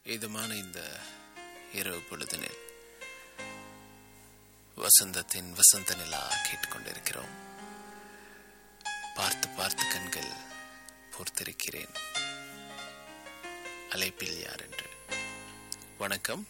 இதமான இந்த இரவு பொழுதினில் வசந்தத்தின் வசந்த நிலா கேட்டுக்கொண்டிருக்கிறோம் பார்த்து பார்த்து கண்கள் பொறுத்திருக்கிறேன் அழைப்பில் யார் என்று வணக்கம்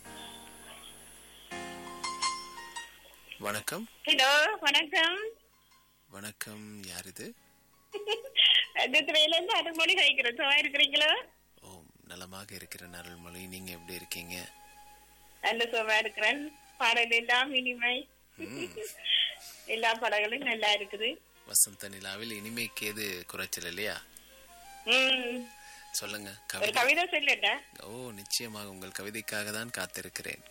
வணக்கம் ஹலோ வணக்கம் வணக்கம் யார் இது துறையில இருந்து அருள்மொழி கழிக்கிறோம் சும்மா இருக்கிறீங்களோ ஓ நலமாக இருக்கிற அருள்மொழி நீங்க எப்படி இருக்கீங்க நல்ல சும்மா இருக்கிறேன் பாடல் எல்லாம் இனிமை ம், எல்லா படங்களும் நல்லா இருக்குது வசந்த நிலாவில் இனிமைக்கு ஏது குறைச்சல் இல்லையா ம் சொல்லுங்க ஒரு கவிதை கவிதை சொல்லட்டா ஓ நிச்சயமாக உங்கள் கவிதைக்காக தான் காத்திருக்கிறேன்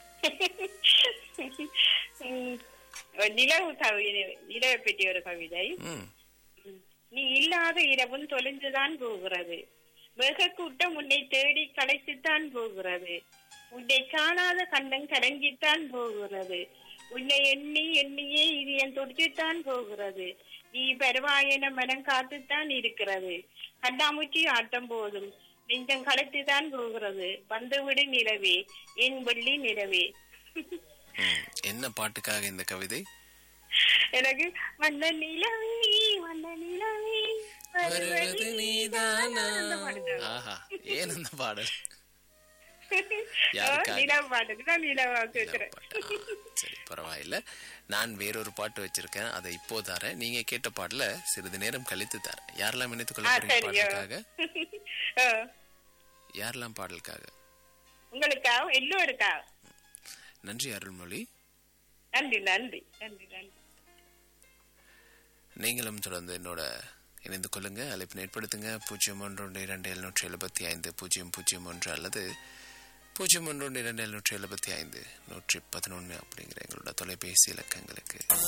ம், ஒரு நிலவு கவிதை நிலவை பற்றி ஒரு கவிதை ம் நீ இல்லாத இரவும் தொலைந்துதான் போகிறது வெக கூட்டம் உன்னை தேடி களைத்துத்தான் போகிறது உன்னை காணாத கண்டம் கலங்கித்தான் போகிறது உன்னை எண்ணி எண்ணியே இதயம் துடித்துத்தான் போகிறது நீ பரவாயன மனம் காத்துத்தான் இருக்கிறது கண்ணாமூச்சி ஆட்டம் போதும் நெஞ்சம் களைத்துதான் போகிறது வந்துவிடு நிலவே என் வெள்ளி நிலவே ம். என்ன பாட்டுக்காக இந்த கவிதை எனக்கு வந்த நிலவே வந்த நிலவே வருவது நீதானா அந்த பாட்டுதான். ஆஹா ஏன் அந்த பாடல் ஓ, யாருக்காக? நிலவு பாட்டுக்கு தான் நிலவா இந்த கேக்குறேன் பாட்டு. ஆ, சரி பரவாயில்ல நான் வேறொரு பாட்டு வச்சிருக்கேன் அதை இப்போ தரேன் நீங்க கேட்ட பாடல சிறிது நேரம் கழித்து தரேன் யாரெல்லாம் இணைத்துக் கொள்ள ஆ போறீங்க சரியோ பாடலுக்காக ஓ, யாரெல்லாம் பாடலுக்காக உங்களுக்கா எல்லோருக்கா நன்றி அருள்மொழி நன்றி நன்றி நன்றி நன்றி நீங்களும் தொடர்ந்து என்னோட இணைந்து கொள்ளுங்க அழைப்பினை ஏற்படுத்துங்க பூஜ்ஜியம் ஒன்று ஒன்று இரண்டு எழுநூற்றி எழுபத்தி ஐந்து பூஜ்ஜியம் பூஜ்ஜியம் ஒன்று அல்லது பூஜ்ஜியம் ஒன்று ஒன்று இரண்டு எழுநூற்றி எழுபத்தி ஐந்து நூற்றி பதினொன்று அப்படிங்கிற எங்களோட தொலைபேசி இலக்கங்களுக்கு